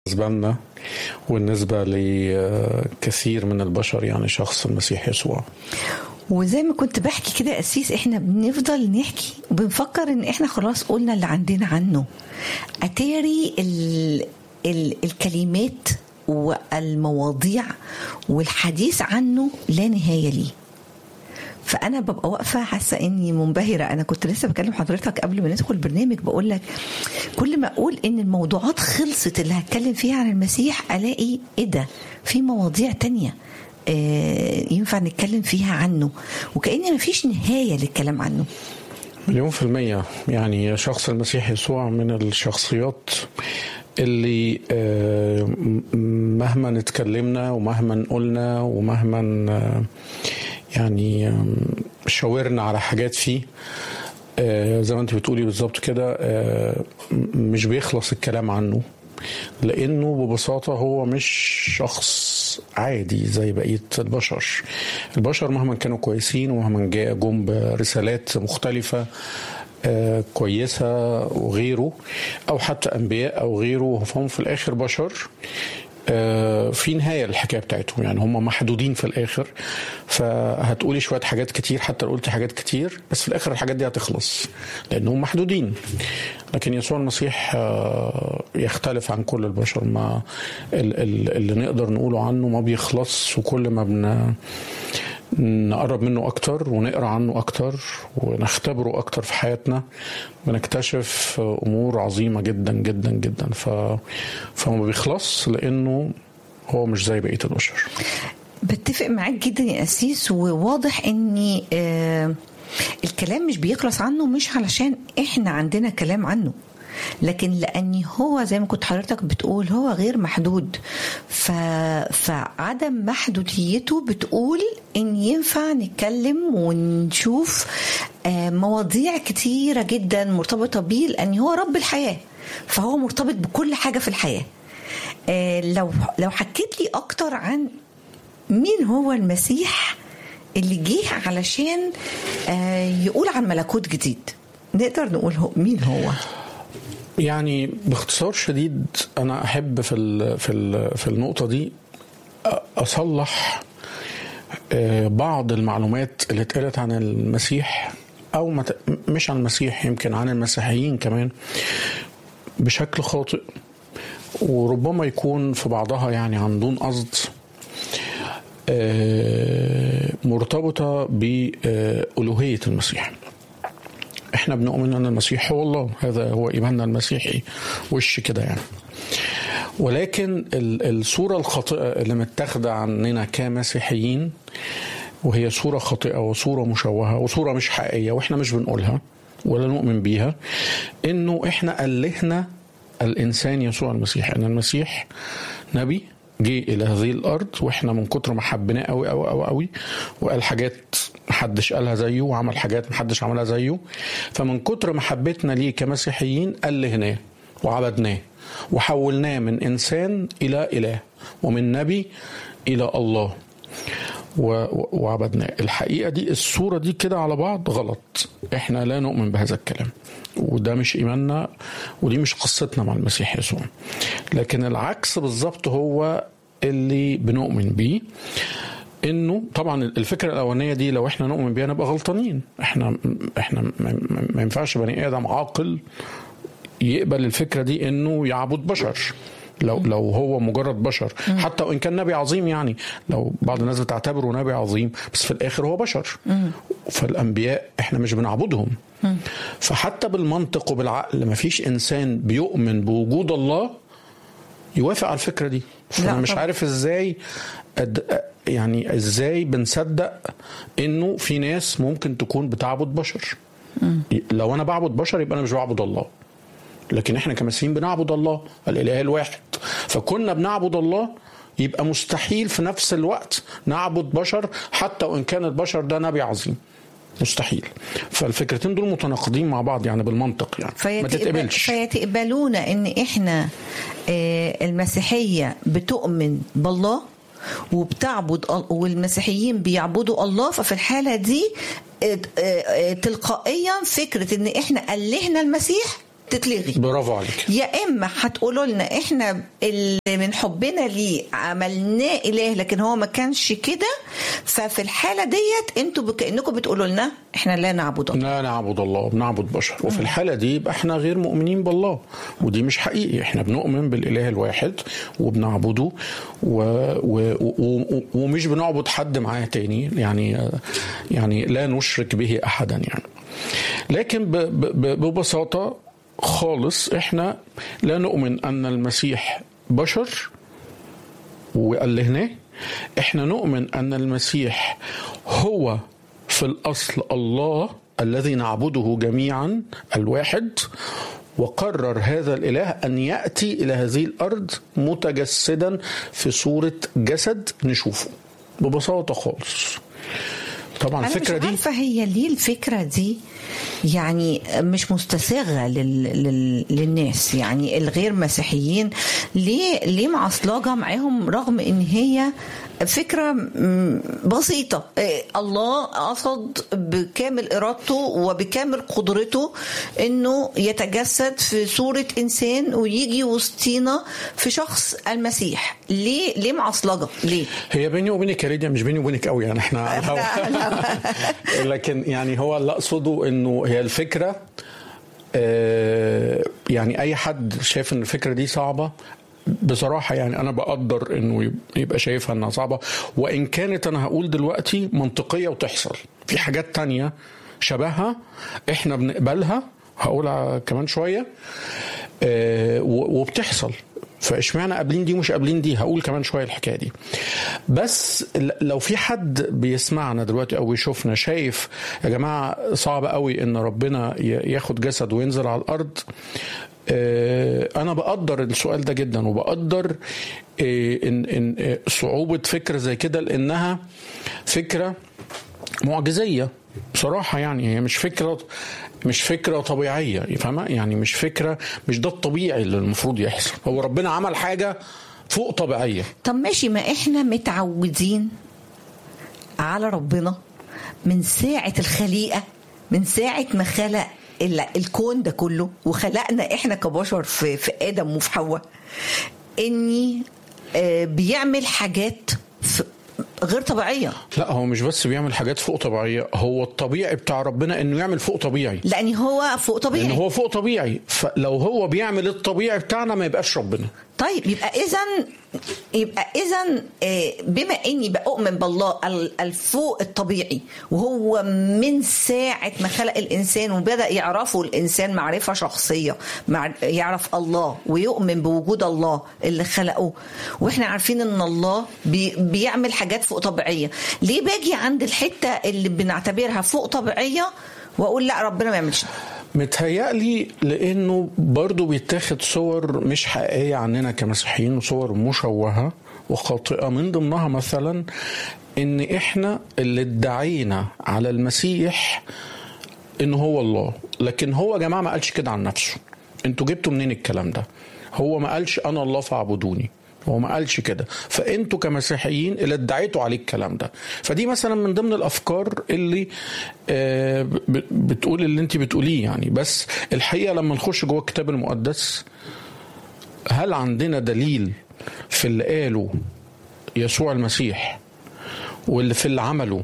بالنسبة لنا والنسبة لكثير من البشر يعني شخص المسيح يسوع وزي ما كنت بحكي كده أسيس احنا بنفضل نحكي وبنفكر ان احنا خلاص قلنا اللي عندنا عنه اتاري ال ال الكلمات والمواضيع والحديث عنه لا نهاية ليه فانا ببقى واقفه حاسه اني منبهره انا كنت لسه بكلم حضرتك قبل ما ندخل البرنامج بقول لك كل ما اقول ان الموضوعات خلصت اللي هتكلم فيها عن المسيح الاقي ايه ده في مواضيع تانية آه ينفع نتكلم فيها عنه وكأن مفيش نهاية للكلام عنه مليون في المية يعني شخص المسيح يسوع من الشخصيات اللي آه مهما اتكلمنا ومهما قلنا ومهما آه يعني شاورنا على حاجات فيه زي ما انت بتقولي بالظبط كده مش بيخلص الكلام عنه لانه ببساطه هو مش شخص عادي زي بقيه البشر البشر مهما كانوا كويسين ومهما جاء جم برسالات مختلفه كويسه وغيره او حتى انبياء او غيره فهم في الاخر بشر في نهايه للحكايه بتاعتهم يعني هم محدودين في الاخر فهتقولي شويه حاجات كتير حتى لو قلتي حاجات كتير بس في الاخر الحاجات دي هتخلص لانهم محدودين لكن يسوع المسيح يختلف عن كل البشر ما اللي نقدر نقوله عنه ما بيخلص وكل ما بن نقرب منه أكتر ونقرأ عنه أكتر ونختبره أكتر في حياتنا بنكتشف أمور عظيمة جدا جدا جدا ف... فهو ما بيخلص لأنه هو مش زي بقية البشر بتفق معاك جدا يا أسيس وواضح أني آه الكلام مش بيخلص عنه مش علشان احنا عندنا كلام عنه لكن لاني هو زي ما كنت حضرتك بتقول هو غير محدود ف... فعدم محدوديته بتقول ان ينفع نتكلم ونشوف مواضيع كتيرة جدا مرتبطة بيه لان هو رب الحياة فهو مرتبط بكل حاجة في الحياة لو لو حكيت لي اكتر عن مين هو المسيح اللي جه علشان يقول عن ملكوت جديد نقدر نقول هو مين هو يعني باختصار شديد انا احب في ال في ال في النقطه دي اصلح بعض المعلومات اللي اتقالت عن المسيح او مش عن المسيح يمكن عن المسيحيين كمان بشكل خاطئ وربما يكون في بعضها يعني عن دون قصد مرتبطه بالوهيه المسيح احنا بنؤمن ان المسيح هو الله هذا هو ايماننا المسيحي وش كده يعني ولكن الصوره الخاطئه اللي متاخده عننا كمسيحيين وهي صوره خاطئه وصوره مشوهه وصوره مش حقيقيه واحنا مش بنقولها ولا نؤمن بيها انه احنا الهنا الانسان يسوع المسيح ان المسيح نبي جه الى هذه الارض واحنا من كتر ما حبيناه قوي قوي قوي قوي وقال حاجات محدش قالها زيه وعمل حاجات محدش عملها زيه فمن كتر محبتنا ليه كمسيحيين ألهناه وعبدناه وحولناه من إنسان إلى إله ومن نبي إلى الله وعبدناه الحقيقة دي الصورة دي كده على بعض غلط احنا لا نؤمن بهذا الكلام وده مش إيماننا ودي مش قصتنا مع المسيح يسوع لكن العكس بالظبط هو اللي بنؤمن بيه انه طبعا الفكره الاولانيه دي لو احنا نؤمن بيها نبقى غلطانين احنا احنا ما ينفعش بني ادم عاقل يقبل الفكره دي انه يعبد بشر لو لو هو مجرد بشر حتى وان كان نبي عظيم يعني لو بعض الناس بتعتبره نبي عظيم بس في الاخر هو بشر فالانبياء احنا مش بنعبدهم فحتى بالمنطق وبالعقل ما فيش انسان بيؤمن بوجود الله يوافق على الفكره دي فانا مش عارف ازاي يعني ازاي بنصدق انه في ناس ممكن تكون بتعبد بشر لو انا بعبد بشر يبقى انا مش بعبد الله لكن احنا كمسيحيين بنعبد الله الاله الواحد فكنا بنعبد الله يبقى مستحيل في نفس الوقت نعبد بشر حتى وان كان البشر ده نبي عظيم مستحيل فالفكرتين دول متناقضين مع بعض يعني بالمنطق يعني فيتقبل ما تتقبلش فيتقبلون ان احنا المسيحيه بتؤمن بالله وبتعبد والمسيحيين بيعبدوا الله ففي الحاله دي تلقائيا فكره ان احنا الهنا المسيح تتلغي برافو عليك يا اما هتقولوا لنا احنا اللي من حبنا ليه عملناه اله لكن هو ما كانش كده ففي الحاله ديت انتوا كانكم بتقولوا لنا احنا لا نعبد الله لا نعبد الله بنعبد بشر وفي الحالة دي يبقى احنا غير مؤمنين بالله ودي مش حقيقي احنا بنؤمن بالإله الواحد وبنعبده و... و... و... ومش بنعبد حد معاه تاني يعني يعني لا نشرك به أحدا يعني لكن ب... ب... ببساطة خالص احنا لا نؤمن أن المسيح بشر وألهناه احنا نؤمن أن المسيح هو في الأصل الله الذي نعبده جميعا الواحد وقرر هذا الإله أن يأتي إلى هذه الأرض متجسدا في صورة جسد نشوفه ببساطة خالص طبعا انا الفكرة مش دي عارفه هي ليه الفكره دي يعني مش مستساغه لل... لل... للناس يعني الغير مسيحيين ليه ليه معصلجه معاهم رغم ان هي فكرة م- بسيطة إيه، الله قصد بكامل إرادته وبكامل قدرته إنه يتجسد في صورة إنسان ويجي وسطينا في شخص المسيح ليه ليه معصلجة ليه هي بيني وبينك يا ليديا مش بيني وبينك قوي يعني احنا على الهوا. لكن يعني هو اللي اقصده انه هي الفكره آه، يعني اي حد شايف ان الفكره دي صعبه بصراحة يعني أنا بقدر إنه يبقى شايفها إنها صعبة وإن كانت أنا هقول دلوقتي منطقية وتحصل في حاجات تانية شبهها إحنا بنقبلها هقولها كمان شوية آه، و- وبتحصل فاشمعنى قابلين دي ومش قابلين دي هقول كمان شويه الحكايه دي بس ل- لو في حد بيسمعنا دلوقتي او يشوفنا شايف يا جماعه صعب قوي ان ربنا ي- ياخد جسد وينزل على الارض آه، انا بقدر السؤال ده جدا وبقدر آه، ان ان آه، صعوبه فكره زي كده لانها فكره معجزيه بصراحه يعني هي مش فكره مش فكره طبيعيه فاهمه يعني مش فكره مش ده الطبيعي اللي المفروض يحصل هو ربنا عمل حاجه فوق طبيعيه طب ماشي ما احنا متعودين على ربنا من ساعة الخليقة من ساعة ما خلق ال- الكون ده كله وخلقنا احنا كبشر في, في آدم وفي حواء اني آه، بيعمل حاجات في- غير طبيعية لا هو مش بس بيعمل حاجات فوق طبيعيه هو الطبيعي بتاع ربنا انه يعمل فوق طبيعي لأن هو فوق لان طبيعي هو فوق طبيعي فلو هو بيعمل الطبيعي بتاعنا ما يبقاش ربنا طيب يبقى اذا يبقى اذا بما اني بؤمن بالله ال- الفوق الطبيعي وهو من ساعه ما خلق الانسان وبدا يعرفه الانسان معرفه شخصيه مع يعرف الله ويؤمن بوجود الله اللي خلقه واحنا عارفين ان الله بي بيعمل حاجات فوق طبيعيه ليه باجي عند الحته اللي بنعتبرها فوق طبيعيه واقول لا ربنا ما يعملش ده؟ متهيألي لأنه برضو بيتاخد صور مش حقيقية عننا كمسيحيين وصور مشوهة وخاطئة من ضمنها مثلا إن إحنا اللي ادعينا على المسيح إن هو الله لكن هو يا جماعة ما قالش كده عن نفسه انتوا جبتوا منين الكلام ده هو ما قالش أنا الله فاعبدوني هو ما قالش كده فانتوا كمسيحيين اللي ادعيتوا عليه الكلام ده فدي مثلا من ضمن الافكار اللي آه، ب- بتقول اللي انت بتقوليه يعني بس الحقيقه لما نخش جوه الكتاب المقدس هل عندنا دليل في اللي قاله يسوع المسيح واللي في اللي عمله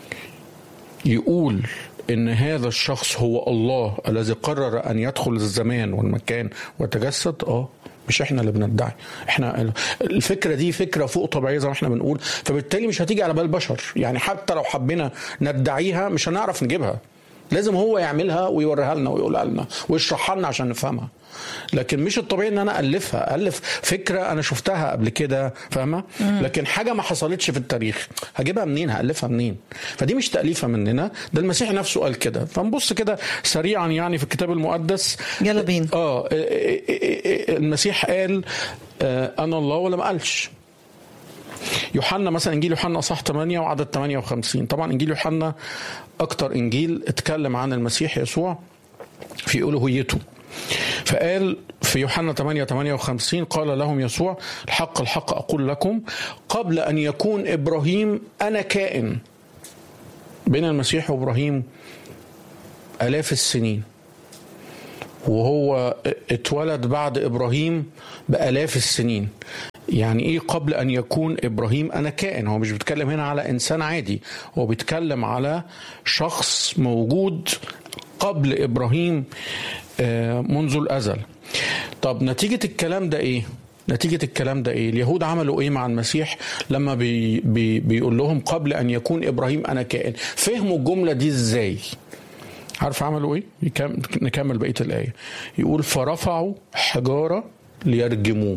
يقول ان هذا الشخص هو الله الذي قرر ان يدخل الزمان والمكان ويتجسد اه مش احنا اللي بندعي احنا الفكره دي فكره فوق طبيعيه زي ما احنا بنقول فبالتالي مش هتيجي على بال بشر يعني حتى لو حبينا ندعيها مش هنعرف نجيبها لازم هو يعملها ويوريها لنا ويقولها لنا ويشرحها لنا عشان نفهمها لكن مش الطبيعي ان انا الفها الف فكره انا شفتها قبل كده فاهمه لكن حاجه ما حصلتش في التاريخ هجيبها منين هالفها منين فدي مش تاليفه مننا ده المسيح نفسه قال كده فنبص كده سريعا يعني في الكتاب المقدس يلا بينا. اه المسيح قال آه، انا الله ولا ما قالش يوحنا مثلا انجيل يوحنا اصح 8 وعدد 58 طبعا انجيل يوحنا اكتر انجيل اتكلم عن المسيح يسوع في الوهيته فقال في يوحنا 8 58 قال لهم يسوع الحق الحق اقول لكم قبل ان يكون ابراهيم انا كائن بين المسيح وابراهيم الاف السنين وهو اتولد بعد ابراهيم بالاف السنين يعني ايه قبل ان يكون ابراهيم انا كائن هو مش بيتكلم هنا على انسان عادي هو بيتكلم على شخص موجود قبل ابراهيم آه، منذ الازل طب نتيجه الكلام ده ايه نتيجة الكلام ده ايه؟ اليهود عملوا ايه مع المسيح لما بي بي بيقول لهم قبل ان يكون ابراهيم انا كائن، فهموا الجملة دي ازاي؟ عارف عملوا ايه؟ يكم- نكمل بقية الآية. يقول فرفعوا حجارة ليرجموه.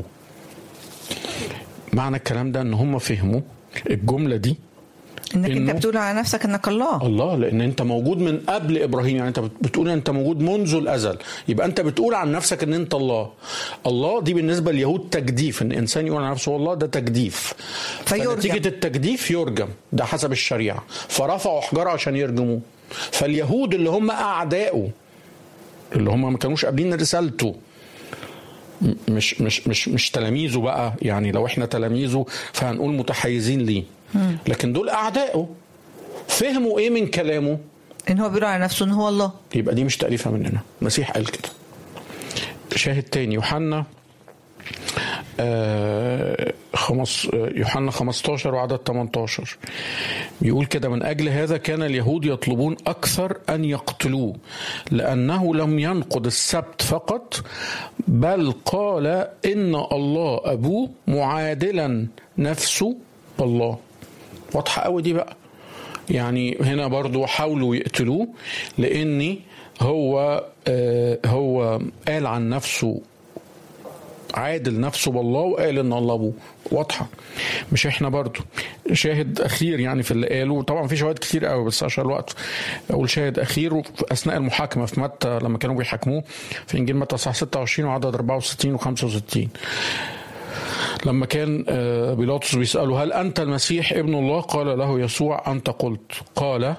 معنى الكلام ده ان هم فهموا الجملة دي انك انت إنه- بتقول على نفسك انك الله الله لان انت موجود من قبل ابراهيم يعني انت بتقول انت موجود منذ الازل يبقى انت بتقول عن نفسك ان انت الله الله دي بالنسبه لليهود تجديف ان انسان يقول عن نفسه الله ده تجديف فيرجم. فنتيجه التجديف يرجم ده حسب الشريعه فرفعوا حجاره عشان يرجموه فاليهود اللي هم اعدائه اللي هم ما كانوش قابلين رسالته م- مش مش مش مش تلاميذه بقى يعني لو احنا تلاميذه فهنقول متحيزين ليه لكن دول اعدائه فهموا ايه من كلامه ان هو بيقول على نفسه ان هو الله يبقى دي مش تأليفة مننا المسيح قال كده شاهد تاني يوحنا آه، خمس آه، يوحنا 15 وعدد 18 بيقول كده من أجل هذا كان اليهود يطلبون أكثر أن يقتلوه لأنه لم ينقض السبت فقط بل قال إن الله أبوه معادلا نفسه بالله واضحة قوي دي بقى يعني هنا برضو حاولوا يقتلوه لأني هو آه، هو قال عن نفسه عادل نفسه بالله وقال ان الله ابوه واضحه مش احنا برضو شاهد اخير يعني في اللي قاله طبعا في شواهد كتير قوي بس عشان الوقت اقول شاهد اخير في اثناء المحاكمه في متى لما كانوا بيحاكموه في انجيل متى صح 26 وعدد 64 و65 لما كان آه، بيلاطس بيسأله هل أنت المسيح ابن الله قال له يسوع أنت قلت قال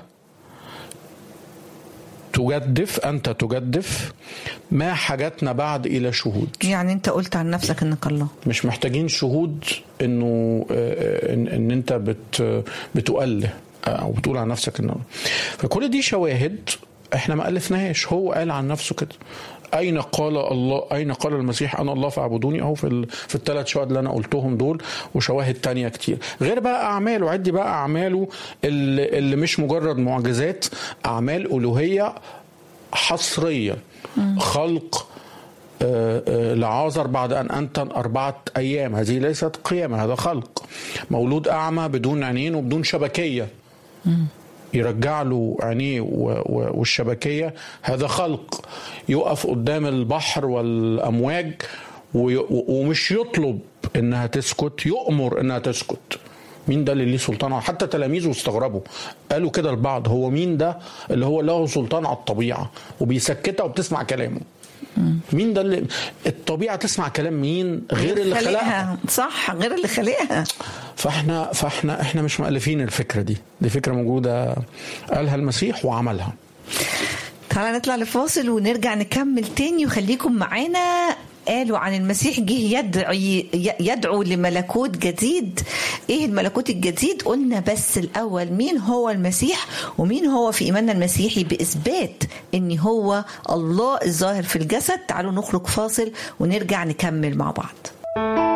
تجدف أنت تجدف ما حاجتنا بعد إلى شهود يعني انت قلت عن نفسك انك الله مش محتاجين شهود انه آه، ان, إن انت بت بتؤله او بتقول عن نفسك انه فكل دي شواهد احنا ما الفناهاش هو قال عن نفسه كده اين قال الله اين قال المسيح انا الله فاعبدوني اهو في ال... في الثلاث شهود اللي انا قلتهم دول وشواهد تانية كتير غير بقى اعماله عدي بقى اعماله اللي, اللي مش مجرد معجزات اعمال الوهيه حصريه خلق آه، آه، لعازر بعد أن أنتن أربعة أيام هذه ليست قيامة هذا خلق مولود أعمى بدون عينين وبدون شبكية يرجع له عينيه و- و- والشبكية هذا خلق يقف قدام البحر والأمواج وي- و- ومش يطلب إنها تسكت يؤمر إنها تسكت مين ده اللي ليه سلطان على- حتى تلاميذه استغربوا قالوا كده البعض هو مين ده اللي هو له سلطان على الطبيعة وبيسكتها وبتسمع كلامه مين ده اللي الطبيعة تسمع كلام مين غير اللي خلقها صح غير اللي خلقها فاحنا فاحنا احنا مش مؤلفين الفكرة دي دي فكرة موجودة قالها المسيح وعملها تعالى نطلع لفاصل ونرجع نكمل تاني وخليكم معانا قالوا عن المسيح جه يدعي يدعو لملكوت جديد ايه الملكوت الجديد قلنا بس الاول مين هو المسيح ومين هو في ايماننا المسيحي باثبات ان هو الله الظاهر في الجسد تعالوا نخرج فاصل ونرجع نكمل مع بعض